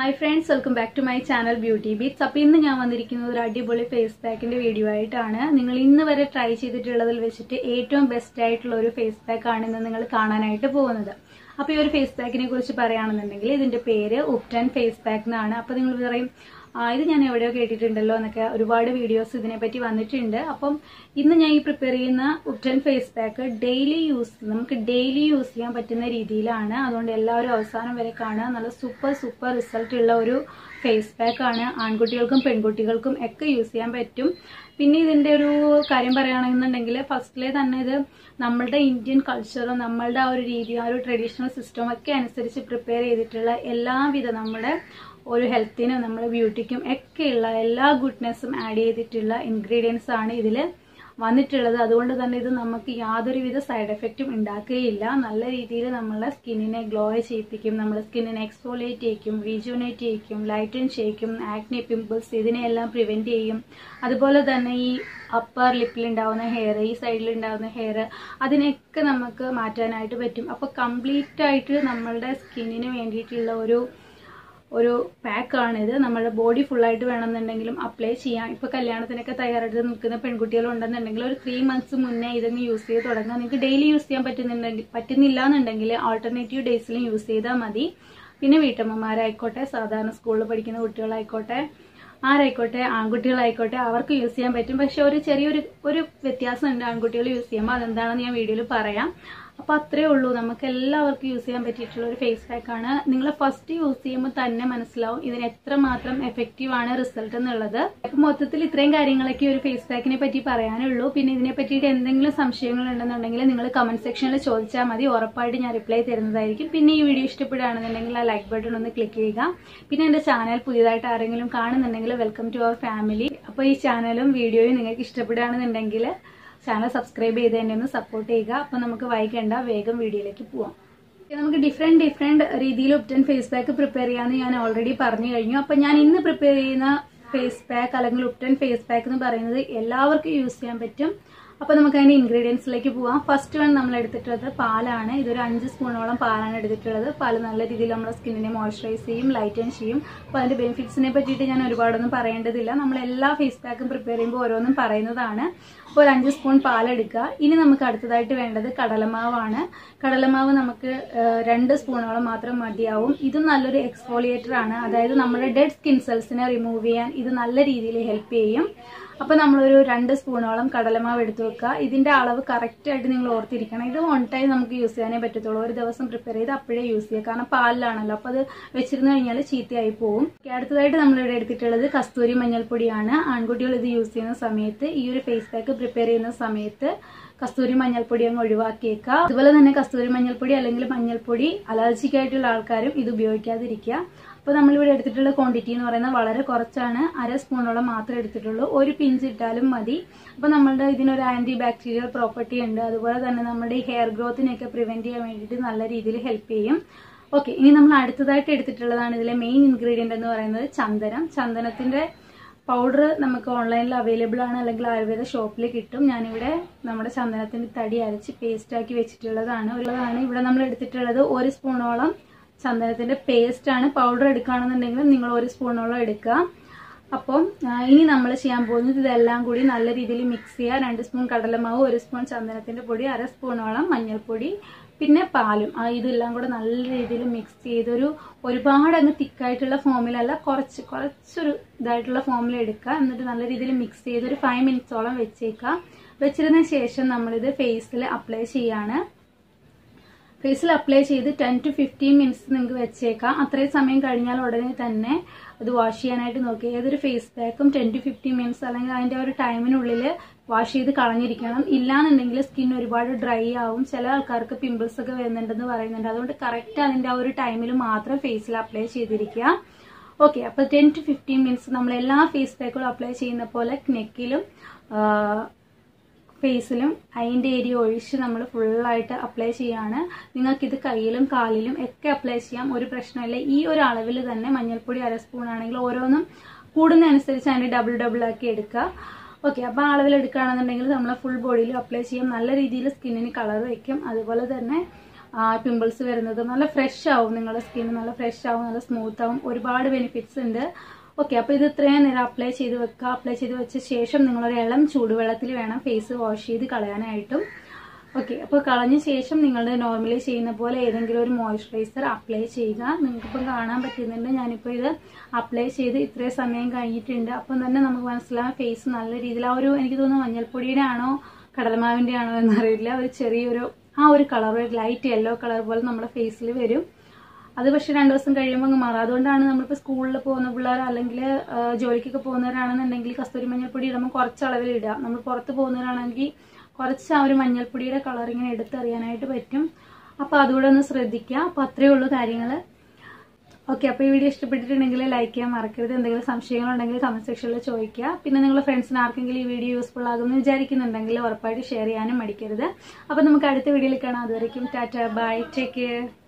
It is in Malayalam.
hi friends welcome back to my channel beauty beats അപ്പോൾ ഇന്ന് ഞാൻ വന്നിരിക്കുന്നത് ഒരു അടിപൊളി ഫേസ് പാക്കിന്റെ വീഡിയോ ആയിട്ടാണ് നിങ്ങൾ ഇന്ന് വരെ ട്രൈ ചെയ്തിട്ടുള്ളതിൽ വെച്ചിട്ട് ഏറ്റവും ബെസ്റ്റ് ആയിട്ടുള്ള ഒരു ഫേസ് പാക്ക് ആണ് ഇന്ന് നിങ്ങൾ കാണാനായിട്ട് പോകുന്നത് അപ്പോൾ ഈ ഒരു ഫേസ് പാക്കിനെ കുറിച്ച് പറയുകയാണെന്നുണ്ടെങ്കിൽ ഇതിന്റെ പേര് ഉപ്റ്റൻ ഫേസ് പാക്ക് എന്നാണ് അപ്പോൾ നിങ്ങൾ പറയും ആ, ഇത് ഞാൻ എവിടെയോ കേട്ടിട്ടുണ്ടല്ലോ എന്നൊക്കെ ഒരുപാട് വീഡിയോസ് ഇതിനെപ്പറ്റി വന്നിട്ടുണ്ട് അപ്പം ഇന്ന് ഞാൻ ഈ പ്രിപ്പയർ ചെയ്യുന്ന ubtan face pack daily use നമുക്ക് ഡെയിലി യൂസ് ചെയ്യാൻ പറ്റുന്ന രീതിയിലാണ് അതുകൊണ്ട് എല്ലാവരും അവസാനം വരെ കാണുക നല്ല സൂപ്പർ സൂപ്പർ റിസൾട്ട് ഉള്ള ഒരു ഫേസ് പാക്ക് ആണ് ആൺകുട്ടികൾക്കും പെൺകുട്ടികൾക്കും ഒക്കെ യൂസ് ചെയ്യാൻ പറ്റും പിന്നെ ഇതിന്റെ ഒരു കാര്യം പറയുകയാണെന്നുണ്ടെങ്കിൽ ഫസ്റ്റിലെ തന്നെ ഇത് നമ്മളുടെ ഇന്ത്യൻ കൾച്ചറും നമ്മളുടെ ആ ഒരു രീതി ആ ഒരു ട്രഡീഷണൽ സിസ്റ്റം ഒക്കെ അനുസരിച്ച് പ്രിപ്പയർ ചെയ്തിട്ടുള്ള എല്ലാവിധ നമ്മുടെ ഒരു ഹെൽത്തിനും നമ്മുടെ ബ്യൂട്ടിക്കും ഒക്കെയുള്ള എല്ലാ ഗുഡ്നെസ്സും ആഡ് ചെയ്തിട്ടുള്ള ഇൻഗ്രീഡിയൻസ് ആണ് ഇതിൽ വന്നിട്ടുള്ളത് അതുകൊണ്ട് തന്നെ ഇത് നമുക്ക് യാതൊരുവിധ സൈഡ് എഫക്റ്റും ഉണ്ടാക്കുകയില്ല നല്ല രീതിയിൽ നമ്മളെ സ്കിന്നിനെ ഗ്ലോ ചെയ്യിപ്പിക്കും നമ്മുടെ സ്കിന്നിനെ എക്സ്ഫോളിയേറ്റ് ചെയ്യിക്കും റീജുനേറ്റ് ചെയ്യിക്കും ലൈറ്റൻ ചെയ്യിക്കും ആക്നെ പിമ്പിൾസ് ഇതിനെയെല്ലാം പ്രിവെന്റ് ചെയ്യും അതുപോലെ തന്നെ ഈ അപ്പർ ലിപ്പിൽ ഉണ്ടാവുന്ന ഹെയർ ഈ സൈഡിൽ ഉണ്ടാവുന്ന ഹെയർ അതിനെയൊക്കെ നമുക്ക് മാറ്റാനായിട്ട് പറ്റും അപ്പോൾ കംപ്ലീറ്റ് ആയിട്ട് നമ്മളുടെ സ്കിന്നിന് വേണ്ടിയിട്ടുള്ള ഒരു ഒരു പാക്കാണിത് നമ്മുടെ ബോഡി ഫുള്ളായിട്ട് വേണമെന്നുണ്ടെങ്കിലും അപ്ലൈ ചെയ്യാം ഇപ്പൊ കല്യാണത്തിനൊക്കെ തയ്യാറെടുത്ത് നിൽക്കുന്ന പെൺകുട്ടികൾ ഉണ്ടെന്നുണ്ടെങ്കിൽ ഒരു ത്രീ മന്ത്സ് മുന്നേ ഇതങ്ങ് യൂസ് ചെയ്ത് തുടങ്ങാം നിങ്ങൾക്ക് ഡെയിലി യൂസ് ചെയ്യാൻ പറ്റുന്നുണ്ടെങ്കിൽ പറ്റുന്നില്ല എന്നുണ്ടെങ്കിൽ ആൾട്ടർനേറ്റീവ് ഡേയ്സിലും യൂസ് ചെയ്താൽ മതി പിന്നെ വീട്ടമ്മമാരായിക്കോട്ടെ സാധാരണ സ്കൂളിൽ പഠിക്കുന്ന കുട്ടികളായിക്കോട്ടെ ആരായിക്കോട്ടെ ആൺകുട്ടികളായിക്കോട്ടെ അവർക്ക് യൂസ് ചെയ്യാൻ പറ്റും പക്ഷെ ഒരു ചെറിയൊരു ഒരു വ്യത്യാസമുണ്ട് ആൺകുട്ടികൾ യൂസ് ചെയ്യുമ്പോൾ അതെന്താണെന്ന് ഞാൻ വീഡിയോയിൽ പറയാം അപ്പൊ അത്രേ ഉള്ളൂ നമുക്ക് എല്ലാവർക്കും യൂസ് ചെയ്യാൻ പറ്റിയിട്ടുള്ള ഒരു ഫേസ് പാക്ക് ആണ് നിങ്ങൾ ഫസ്റ്റ് യൂസ് ചെയ്യുമ്പോൾ തന്നെ മനസ്സിലാവും ഇതിന് എത്രമാത്രം എഫക്റ്റീവ് ആണ് റിസൾട്ട് എന്നുള്ളത് അപ്പൊ മൊത്തത്തിൽ ഇത്രയും കാര്യങ്ങളൊക്കെ ഒരു ഫേസ് പാക്കിനെ പറ്റി പറയാനുള്ളൂ പിന്നെ ഇതിനെ പറ്റിയിട്ട് എന്തെങ്കിലും സംശയങ്ങൾ ഉണ്ടെന്നുണ്ടെങ്കിൽ നിങ്ങൾ കമന്റ് സെക്ഷനിൽ ചോദിച്ചാൽ മതി ഉറപ്പായിട്ട് ഞാൻ റിപ്ലൈ തരുന്നതായിരിക്കും പിന്നെ ഈ വീഡിയോ ഇഷ്ടപ്പെടുകയാണെന്നുണ്ടെങ്കിൽ ആ ലൈക്ക് ബട്ടൺ ഒന്ന് ക്ലിക്ക് ചെയ്യുക പിന്നെ എന്റെ ചാനൽ പുതിയതായിട്ട് ആരെങ്കിലും കാണുന്നുണ്ടെങ്കിൽ വെൽക്കം ടു അവർ ഫാമിലി അപ്പോൾ ഈ ചാനലും വീഡിയോയും നിങ്ങൾക്ക് ഇഷ്ടപ്പെടുകയാണെന്നുണ്ടെങ്കിൽ ചാനൽ സബ്സ്ക്രൈബ് ചെയ്ത് തന്നെ ഒന്ന് സപ്പോർട്ട് ചെയ്യുക അപ്പോൾ നമുക്ക് വൈകണ്ട വേഗം വീഡിയോയിലേക്ക് പോവാം ഓക്കേ, നമുക്ക് ഡിഫറെന്റ് ഡിഫറെന്റ് രീതിയിൽ ഒപ്റ്റൻ ഫേസ് പാക്ക് പ്രിപ്പയർ ചെയ്യാമെന്ന് ഞാൻ ഓൾറെഡി പറഞ്ഞു കഴിഞ്ഞു അപ്പോൾ ഞാൻ ഇന്ന് പ്രിപ്പയർ ചെയ്യുന്ന ഫേസ് പാക്ക് അല്ലെങ്കിൽ ഉപ്റ്റൻ ഫേസ് പാക്ക് എന്ന് പറയുന്നത് എല്ലാവർക്കും യൂസ് ചെയ്യാൻ പറ്റും അപ്പോൾ നമുക്ക് അതിന്റെ ഇൻഗ്രീഡിയൻസിലേക്ക് പോവാം ഫസ്റ്റ് വൺ നമ്മൾ എടുത്തിട്ടുള്ളത് പാലാണ് ഇതൊരു അഞ്ച് സ്പൂണോളം പാലാണ് എടുത്തിട്ടുള്ളത് പാല് നല്ല രീതിയിൽ നമ്മുടെ സ്കിന്നിനെ മോയ്സ്ചറൈസ് ചെയ്യും ലൈറ്റൻ ചെയ്യും അപ്പോൾ അതിന്റെ ബെനിഫിറ്റ്സിനെ പറ്റിയിട്ട് ഞാൻ ഒരുപാടൊന്നും പറയേണ്ടതില്ല നമ്മൾ എല്ലാ ഫേസ് പാക്കും പ്രിപ്പയർ ചെയ്യുമ്പോൾ ഓരോന്നും പറയുന്നതാണ് അപ്പോൾ ഒരു അഞ്ച് സ്പൂൺ പാലെടുക്കുക ഇനി നമുക്ക് അടുത്തതായിട്ട് വേണ്ടത് കടലമാവാണ് കടലമാവ് നമുക്ക് ഏഹ്, രണ്ട് സ്പൂണോളം മാത്രം മതിയാവും ഇത് നല്ലൊരു എക്സ്ഫോളിയേറ്റർ ആണ് അതായത് നമ്മുടെ ഡെഡ് സ്കിൻ സെൽസിനെ റിമൂവ് ചെയ്യാൻ ഇത് നല്ല രീതിയിൽ ഹെൽപ്പ് ചെയ്യും അപ്പൊ നമ്മളൊരു രണ്ട് സ്പൂണോളം കടലമാവ് എടുത്തു വെക്കുക ഇതിന്റെ അളവ് കറക്റ്റ് ആയിട്ട് നിങ്ങൾ ഓർത്തിരിക്കണം ഇത് വൺ ടൈം നമുക്ക് യൂസ് ചെയ്യാനേ പറ്റത്തുള്ളൂ ഒരു ദിവസം പ്രിപ്പയർ ചെയ്ത് അപ്പോഴേ യൂസ് ചെയ്യുക കാരണം പാലിലാണല്ലോ അപ്പൊ അത് വെച്ചിരുന്നു കഴിഞ്ഞാൽ ചീത്തയായി പോകും Okay, അടുത്തതായിട്ട് നമ്മൾ ഇവിടെ എടുത്തിട്ടുള്ളത് കസ്തൂരി മഞ്ഞൾപ്പൊടിയാണ് ആൺകുട്ടികൾ ഇത് യൂസ് ചെയ്യുന്ന സമയത്ത് ഈ ഒരു ഫേസ് പാക്ക് പ്രിപ്പയർ ചെയ്യുന്ന സമയത്ത് കസ്തൂരി മഞ്ഞൾപ്പൊടി അങ്ങ് ഒഴിവാക്കിയേക്കുക അതുപോലെ തന്നെ കസ്തൂരി മഞ്ഞൾപ്പൊടി അല്ലെങ്കിൽ മഞ്ഞൾപ്പൊടി അലർജിക് ആയിട്ടുള്ള ആൾക്കാരും ഇത് ഉപയോഗിക്കാതിരിക്കുക അപ്പോൾ നമ്മളിവിടെ എടുത്തിട്ടുള്ള ക്വാണ്ടിറ്റി എന്ന് പറയുന്നത് വളരെ കുറച്ചാണ് അര സ്പൂണോളം മാത്രമേ എടുത്തിട്ടുള്ളൂ ഒരു പിഞ്ച് ഇട്ടാലും മതി അപ്പോൾ നമ്മളുടെ ഇതിനൊരു ആന്റി ബാക്ടീരിയൽ പ്രോപ്പർട്ടി ഉണ്ട് അതുപോലെ തന്നെ നമ്മുടെ ഈ ഹെയർ ഗ്രോത്തിനെയൊക്കെ പ്രിവെന്റ് ചെയ്യാൻ വേണ്ടിയിട്ട് നല്ല രീതിയിൽ ഹെൽപ്പ് ചെയ്യും ഓക്കെ ഇനി നമ്മൾ അടുത്തതായിട്ട് എടുത്തിട്ടുള്ളതാണ് ഇതിലെ മെയിൻ ഇൻഗ്രീഡിയന്റ് എന്ന് പറയുന്നത് ചന്ദനം ചന്ദനത്തിന്റെ പൗഡർ നമുക്ക് ഓൺലൈനിൽ അവൈലബിൾ ആണ് അല്ലെങ്കിൽ ആയുർവേദ ഷോപ്പിൽ കിട്ടും ഞാനിവിടെ നമ്മുടെ ചന്ദനത്തിന്റെ തടി അരച്ച് പേസ്റ്റ് ആക്കി വെച്ചിട്ടുള്ളതാണ് ഉള്ളതാണ് ഇവിടെ നമ്മൾ എടുത്തിട്ടുള്ളത് ഒരു സ്പൂണോളം ചന്ദനത്തിന്റെ പേസ്റ്റ് ആണ് പൗഡർ എടുക്കുകയാണെന്നുണ്ടെങ്കിൽ നിങ്ങൾ ഒരു സ്പൂണോളം എടുക്കുക അപ്പം ആ, ഇനി നമ്മൾ ചെയ്യാൻ പോകുന്നത് ഇതെല്ലാം കൂടി നല്ല രീതിയിൽ മിക്സ് ചെയ്യുക രണ്ട് സ്പൂൺ കടലമാവ് ഒരു സ്പൂൺ ചന്ദനത്തിന്റെ പൊടി അര സ്പൂണോളം മഞ്ഞൾപ്പൊടി പിന്നെ പാലും ആ ഇതെല്ലാം കൂടെ നല്ല രീതിയിൽ മിക്സ് ചെയ്തൊരു ഒരുപാട് അങ്ങ് തിക്കായിട്ടുള്ള ഫോമിലല്ല കുറച്ച് കുറച്ചൊരു ഇതായിട്ടുള്ള ഫോമിൽ എടുക്കുക എന്നിട്ട് നല്ല രീതിയിൽ മിക്സ് ചെയ്ത് ഒരു ഫൈവ് മിനിറ്റ്സോളം വെച്ചേക്കുക വെച്ചിരുന്ന ശേഷം നമ്മളിത് ഫേസിൽ അപ്ലൈ ചെയ്യാണ് ഫേസിൽ അപ്ലൈ ചെയ്ത് ടെൻ ടു ഫിഫ്റ്റീൻ മിനിറ്റ്സ് നിങ്ങൾക്ക് വെച്ചേക്കാം അത്രയും സമയം കഴിഞ്ഞാൽ ഉടനെ തന്നെ അത് വാഷ് ചെയ്യാനായിട്ട് നോക്കുക ഏതൊരു ഫേസ് പാക്കും ടെൻ ടു ഫിഫ്റ്റീൻ മിനിറ്റ്സ് അല്ലെങ്കിൽ അതിന്റെ ആ ഒരു ടൈമിനുള്ളിൽ വാഷ് ചെയ്ത് കളഞ്ഞിരിക്കണം ഇല്ലാന്നുണ്ടെങ്കിൽ സ്കിൻ ഒരുപാട് ഡ്രൈ ആവും ചില ആൾക്കാർക്ക് പിമ്പിൾസ് ഒക്കെ വരുന്നുണ്ടെന്ന് പറയുന്നുണ്ട് അതുകൊണ്ട് കറക്റ്റ് അതിന്റെ ആ ഒരു ടൈമിൽ മാത്രം ഫേസിൽ അപ്ലൈ ചെയ്തിരിക്കുക ഓക്കെ അപ്പൊ ടെൻ ടു ഫിഫ്റ്റീൻ മിനിറ്റ്സ് നമ്മൾ എല്ലാ ഫേസ് പാക്കുകളും അപ്ലൈ ചെയ്യുന്ന പോലെ നെക്കിലും ഫേസിലും അതിൻ്റെ ഏരിയ ഒഴിച്ച് നമ്മൾ ഫുള്ളായിട്ട് അപ്ലൈ ചെയ്യാണ് നിങ്ങൾക്കിത് കയ്യിലും കാലിലും ഒക്കെ അപ്ലൈ ചെയ്യാം ഒരു പ്രശ്നമില്ല ഈ ഒരു അളവിൽ തന്നെ മഞ്ഞൾപ്പൊടി അര സ്പൂൺ ആണെങ്കിൽ ഓരോന്നും കൂടുന്നതനുസരിച്ച് അതിൻ്റെ ഡബിൾ ഡബിൾ ആക്കി എടുക്കുക ഓക്കെ അപ്പോൾ ആ അളവിൽ എടുക്കുകയാണെന്നുണ്ടെങ്കിൽ നമ്മൾ ഫുൾ ബോഡിയിൽ അപ്ലൈ ചെയ്യാം നല്ല രീതിയിൽ സ്കിന്നിന് കളർ വയ്ക്കും അതുപോലെ തന്നെ പിമ്പിൾസ് വരുന്നത് നല്ല ഫ്രഷ് ആവും നിങ്ങളുടെ സ്കിൻ നല്ല ഫ്രഷ് ആവും നല്ല സ്മൂത്ത് ആവും ഒരുപാട് ബെനിഫിറ്റ്സ് ഉണ്ട് ഓക്കെ അപ്പോൾ ഇത് ഇത്രയും നേരം അപ്ലൈ ചെയ്ത് വെക്കുക അപ്ലൈ ചെയ്ത് വെച്ച ശേഷം നിങ്ങളൊരു ഇളം ചൂടുവെള്ളത്തിൽ വേണം ഫേസ് വാഷ് ചെയ്ത് കളയാനായിട്ടും ഓക്കെ അപ്പോൾ കളഞ്ഞ ശേഷം നിങ്ങൾ നോർമലി ചെയ്യുന്ന പോലെ ഏതെങ്കിലും ഒരു മോയ്സ്ചറൈസർ അപ്ലൈ ചെയ്യുക നിങ്ങൾക്കിപ്പം കാണാൻ പറ്റുന്നുണ്ട് ഞാനിപ്പോൾ ഇത് അപ്ലൈ ചെയ്ത് ഇത്രയും സമയം കഴിഞ്ഞിട്ടുണ്ട് അപ്പം തന്നെ നമുക്ക് മനസ്സിലാവും ഫേസ് നല്ല രീതിയിൽ ആ ഒരു എനിക്ക് തോന്നുന്നു മഞ്ഞൾപ്പൊടിയുടെ ആണോ കടലമാവിൻ്റെ ആണോ എന്നറിയില്ല ഒരു ചെറിയൊരു ആ ഒരു കളർ ഒരു ലൈറ്റ് യെല്ലോ കളർ പോലെ നമ്മുടെ ഫേസിൽ വരും അത് പക്ഷെ രണ്ടു ദിവസം കഴിയുമ്പോൾ അങ്ങ് മാറും അതുകൊണ്ടാണ് നമ്മളിപ്പോൾ സ്കൂളിൽ പോകുന്ന പിള്ളേർ അല്ലെങ്കിൽ ജോലിക്കൊക്കെ പോകുന്നവരാണെന്നുണ്ടെങ്കിൽ കസ്തൂരി മഞ്ഞൾപ്പൊടി ഇടുമ്പോൾ കുറച്ച് അളവിൽ ഇടുക നമ്മൾ പുറത്ത് പോകുന്നവരാണെങ്കിൽ കുറച്ച് ആ ഒരു മഞ്ഞൾപ്പൊടിയുടെ കളർ ഇങ്ങനെ എടുത്തറിയാനായിട്ട് പറ്റും അപ്പോൾ അതുകൂടെ ഒന്ന് ശ്രദ്ധിക്കുക അപ്പോൾ അത്രയേ ഉള്ളൂ കാര്യങ്ങൾ ഓക്കെ അപ്പോൾ ഈ വീഡിയോ ഇഷ്ടപ്പെട്ടിട്ടുണ്ടെങ്കിൽ ലൈക്ക് ചെയ്യാൻ മറക്കരുത് എന്തെങ്കിലും സംശയങ്ങളുണ്ടെങ്കിൽ കമന്റ് സെക്ഷനിൽ ചോദിക്കുക പിന്നെ നിങ്ങളുടെ ഫ്രണ്ട്സിന് ആർക്കെങ്കിലും ഈ വീഡിയോ യൂസ്ഫുൾ ആകുമെന്ന് വിചാരിക്കുന്നുണ്ടെങ്കിൽ ഉറപ്പായിട്ട് ഷെയർ ചെയ്യാനും മടിക്കരുത് അപ്പോൾ നമുക്ക് അടുത്ത വീഡിയോയിൽ കാണാം അതുവരെയും ടാറ്റ ബൈ ടേക്ക് കെയർ